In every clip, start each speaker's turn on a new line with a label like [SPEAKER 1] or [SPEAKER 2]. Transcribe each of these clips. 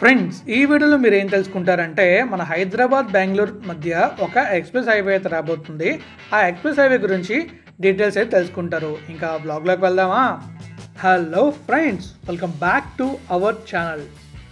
[SPEAKER 1] friends ఈ వీడియోలో మీరు ఏం తెలుసుకుంటారంటే మన హైదరాబాద్ బెంగళూరు మధ్య ఒక ఎక్స్ప్రెస్ హైవే అయితే రాబోతుంది ఆ ఎక్స్ప్రెస్ హైవే గురించి డీటెయిల్స్ అయితే తెలుసుకుంటారు ఇంకా బ్లాగ్లోకి వెళ్దామా hello friends welcome back to our channel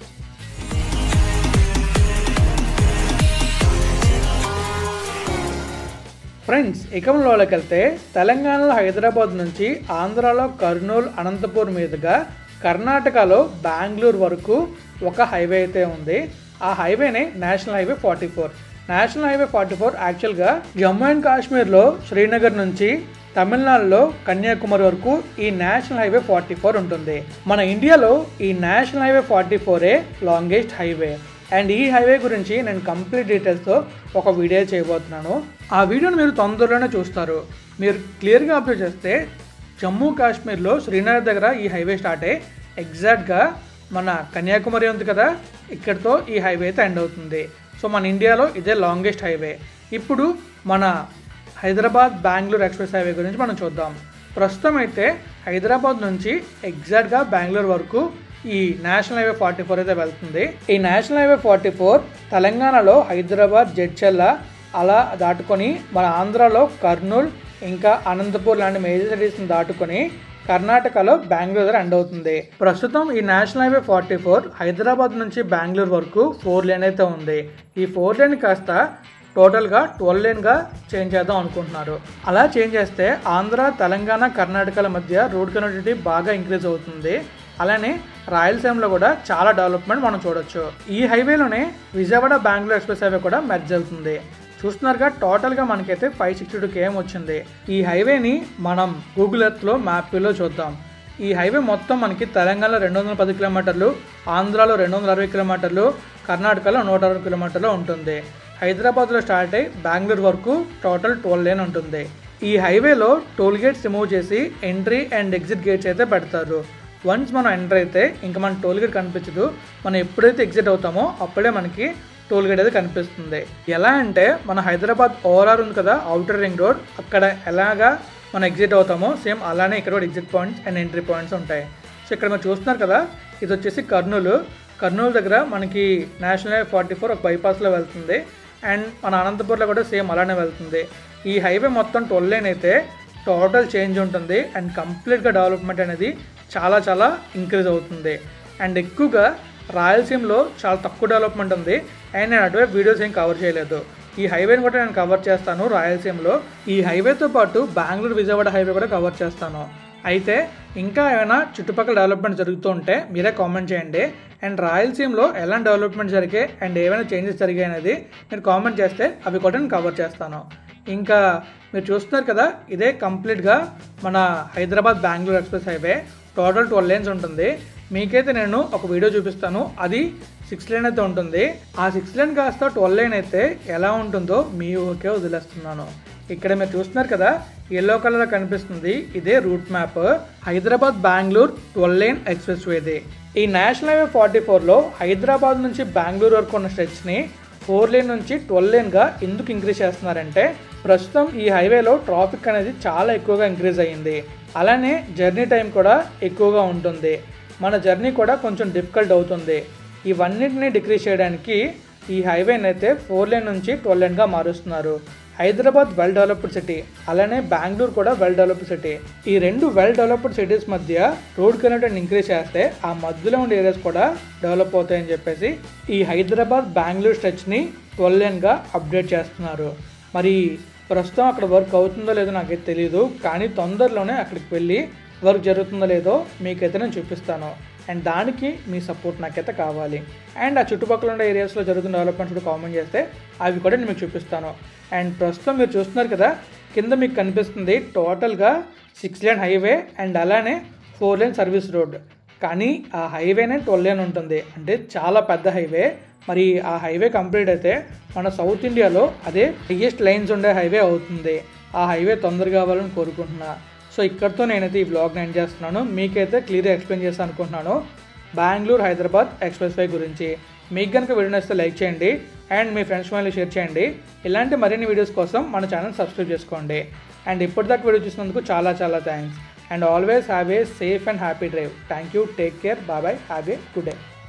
[SPEAKER 1] friends ఇకంలోకి వెళ్తే తెలంగాణలో హైదరాబాద్ నుంచి ఆంధ్రాలో కర్నూలు అనంతపూర్ మీదుగా కర్ణాటకలో బెంగళూరు వరకు ఒక హైవే అయితే ఉంది ఆ హైవేనే national highway forty four national highway forty four యాక్చువల్గా జమ్మూ అండ్ కాశ్మీర్లో శ్రీనగర్ నుంచి తమిళనాడులో కన్యాకుమారి వరకు ఈ నేషనల్ హైవే ఫార్టీ ఫోర్ ఉంటుంది మన ఇండియాలో ఈ నేషనల్ హైవే ఫార్టీ ఫోరే లాంగెస్ట్ హైవే అండ్ ఈ హైవే గురించి నేను కంప్లీట్ డీటెయిల్స్తో ఒక వీడియో చేయబోతున్నాను ఆ వీడియోని మీరు తొందరలోనే చూస్తారు మీరు క్లియర్గా అబ్జర్వ్ చేస్తే జమ్మూ కాశ్మీర్లో శ్రీనగర్ దగ్గర ఈ హైవే స్టార్ట్ అయ్యి ఎగ్జాక్ట్గా మన కన్యాకుమారి ఉంది కదా ఇక్కడితో ఈ హైవే అయితే ఎండ్ అవుతుంది సో మన ఇండియాలో ఇదే లాంగెస్ట్ హైవే ఇప్పుడు మన హైదరాబాద్ బెంగళూరు ఎక్స్ప్రెస్ హైవే గురించి మనం చూద్దాం ప్రస్తుతం అయితే హైదరాబాద్ నుంచి ఎగ్జాక్ట్గా బెంగళూరు వరకు ఈ నేషనల్ హైవే ఫార్టీ ఫోర్ అయితే వెళ్తుంది ఈ నేషనల్ హైవే ఫార్టీ ఫోర్ తెలంగాణలో హైదరాబాద్ జడ్చెల్ల అలా దాటుకొని మన ఆంధ్రాలో కర్నూలు ఇంకా అనంతపూర్ లాంటి మేజర్ సిటీస్ని దాటుకొని కర్ణాటకలో బెంగళూరు దగ్గర ఎండ్ అవుతుంది ప్రస్తుతం ఈ national highway forty four Hyderabad నుంచి బెంగళూరు వరకు ఫోర్ లేన్ అయితే ఉంది ఈ ఫోర్ లేన్ కాస్త టోటల్గా ట్వెల్వ్ లేన్గా చేంజ్ చేద్దాం అనుకుంటున్నారు అలా చేంజ్ చేస్తే ఆంధ్ర తెలంగాణ కర్ణాటకల మధ్య రోడ్ కనెక్టివిటీ బాగా ఇంక్రీజ్ అవుతుంది అలానే రాయలసీమలో కూడా చాలా డెవలప్మెంట్ మనం చూడొచ్చు ఈ హైవేలోనే విజయవాడ బెంగళూరు ఎక్స్ప్రెస్ హైవే కూడా మెర్జ్ అవుతుంది చూస్తున్నారుగా టోటల్గా మనకైతే ఫైవ్ సిక్స్టీ టూ కేఎం వచ్చింది ఈ హైవేని మనం గూగుల్ ఎర్త్లో మ్యాప్లో చూద్దాం ఈ హైవే మొత్తం మనకి తెలంగాణలో రెండు వందల పది కిలోమీటర్లు ఆంధ్రాలో రెండు వందల అరవై కిలోమీటర్లు కర్ణాటకలో నూట అరవై కిలోమీటర్లు ఉంటుంది హైదరాబాద్లో స్టార్ట్ అయ్యి బెంగళూరు వరకు టోటల్ ట్వెల్వ్ లేన్ ఉంటుంది ఈ హైవేలో టోల్ గేట్స్ రిమూవ్ చేసి ఎంట్రీ అండ్ ఎగ్జిట్ గేట్స్ అయితే పెడతారు వన్స్ మనం ఎంటర్ అయితే ఇంకా మన టోల్ గేట్ కనిపించదు మనం ఎప్పుడైతే ఎగ్జిట్ అవుతామో అప్పుడే మనకి టోల్ గేట్ అయితే కనిపిస్తుంది ఎలా అంటే మన హైదరాబాద్ ఓవరాల్ ఉంది కదా అవుటర్ రింగ్ రోడ్ అక్కడ ఎలాగా మనం ఎగ్జిట్ అవుతామో సేమ్ అలానే ఇక్కడ కూడా exit points and entry points ఉంటాయి సో ఇక్కడ మీరు చూస్తున్నారు కదా ఇది వచ్చేసి కర్నూలు కర్నూలు దగ్గర మనకి నేషనల్ హైవే ఫార్టీ ఫోర్ ఒక బైపాస్లో వెళ్తుంది అండ్ మన అనంతపూర్లో కూడా సేమ్ అలానే వెళ్తుంది ఈ హైవే మొత్తం ట్వెల్వ్ లేన్ అయితే టోటల్ చేంజ్ ఉంటుంది అండ్ కంప్లీట్గా డెవలప్మెంట్ అనేది చాలా చాలా ఇంక్రీజ్ అవుతుంది అండ్ ఎక్కువగా రాయలసీమలో చాలా తక్కువ డెవలప్మెంట్ ఉంది అండ్ నేను అటువైపు వీడియోస్ ఏం కవర్ చేయలేదు ఈ హైవేని కూడా నేను కవర్ చేస్తాను రాయలసీమలో ఈ హైవేతో పాటు బెంగళూరు విజయవాడ హైవే కూడా కవర్ చేస్తాను అయితే ఇంకా ఏమైనా చుట్టుపక్కల డెవలప్మెంట్ జరుగుతూ ఉంటే మీరే కామెంట్ చేయండి అండ్ రాయలసీమలో ఎలాంటి డెవలప్మెంట్ జరిగాయి అండ్ ఏమైనా చేంజెస్ జరిగాయి అనేది మీరు కామెంట్ చేస్తే అవి కూడా నేను కవర్ చేస్తాను ఇంకా మీరు చూస్తున్నారు కదా ఇదే కంప్లీట్గా మన Hyderabad Bengaluru express highway total twelve lanes ఉంటుంది మీకైతే నేను ఒక వీడియో చూపిస్తాను అది సిక్స్ లేన్ అయితే ఉంటుంది ఆ సిక్స్ లేన్ కాస్త ట్వెల్వ్ లేన్ అయితే ఎలా ఉంటుందో మీ ఊరికే వదిలేస్తున్నాను ఇక్కడ మీరు చూస్తున్నారు కదా ఎల్లో కలర్ కనిపిస్తుంది ఇదే route map Hyderabad Bengaluru twelve lane express వేది ఈ నేషనల్ హైవే ఫార్టీ ఫోర్లో హైదరాబాద్ నుంచి బెంగళూరు వరకు ఉన్న స్ట్రెచ్ని ఫోర్ లేన్ నుంచి ట్వెల్వ్ లేన్గా ఎందుకు ఇంక్రీజ్ చేస్తున్నారంటే ప్రస్తుతం ఈ హైవేలో ట్రాఫిక్ అనేది చాలా ఎక్కువగా ఇంక్రీజ్ అయ్యింది అలానే జర్నీ టైం కూడా ఎక్కువగా ఉంటుంది మన జర్నీ కూడా కొంచెం డిఫికల్ట్ అవుతుంది ఇవన్నిటిని డిక్రీజ్ చేయడానికి ఈ హైవేని అయితే ఫోర్ లేన్ నుంచి ట్వెల్వ్ లేన్గా మారుస్తున్నారు హైదరాబాద్ వెల్ డెవలప్డ్ సిటీ అలానే బెంగళూరు కూడా వెల్ డెవలప్డ్ సిటీ ఈ రెండు వెల్ డెవలప్డ్ సిటీస్ మధ్య రోడ్ కనెక్టివిటీ ఇంక్రీజ్ చేస్తే ఆ మధ్యలో ఉండే ఏరియాస్ కూడా డెవలప్ అవుతాయని చెప్పేసి ఈ హైదరాబాద్ బెంగళూరు స్ట్రెచ్ని ట్వెల్వ్ లేన్గా అప్డేట్ చేస్తున్నారు మరి ప్రస్తుతం అక్కడ వర్క్ అవుతుందో లేదో నాకైతే తెలియదు కానీ తొందరలోనే అక్కడికి వెళ్ళి వర్క్ జరుగుతుందో లేదో మీకైతే నేను చూపిస్తాను అండ్ దానికి మీ సపోర్ట్ నాకైతే కావాలి అండ్ ఆ చుట్టుపక్కల ఉండే ఏరియాస్లో జరుగుతున్న డెవలప్మెంట్స్ కూడా కామెంట్ చేస్తే అవి కూడా నేను మీకు చూపిస్తాను అండ్ ప్రస్తుతం మీరు చూస్తున్నారు కదా కింద మీకు కనిపిస్తుంది టోటల్గా సిక్స్ లేన్ హైవే అండ్ అలానే ఫోర్ లేన్ సర్వీస్ రోడ్ కానీ ఆ హైవేనే ట్వెల్వ్ లేన్ ఉంటుంది అంటే చాలా పెద్ద హైవే మరి ఆ హైవే కంప్లీట్ అయితే మన సౌత్ ఇండియాలో అదే హైయెస్ట్ లైన్స్ ఉండే హైవే అవుతుంది ఆ హైవే తొందరగా కావాలని కోరుకుంటున్నా సో ఇక్కడితో నేనైతే ఈ బ్లాగ్ ఎండ్ చేస్తున్నాను మీకైతే క్లియర్గా ఎక్స్ప్లెయిన్ చేస్తాను అనుకుంటున్నాను బెంగళూరు హైదరాబాద్ ఎక్స్ప్రెస్ వే గురించి మీకు కనుక వీడియో నచ్చితే లైక్ చేయండి అండ్ మీ ఫ్రెండ్స్ మళ్ళీ షేర్ చేయండి ఇలాంటి మరిన్ని వీడియోస్ కోసం మన ఛానల్ సబ్స్క్రైబ్ చేసుకోండి అండ్ ఇప్పటిదాకా వీడియో చూసినందుకు చాలా చాలా thanks and always have a safe and happy drive thank you take care bye bye have a good day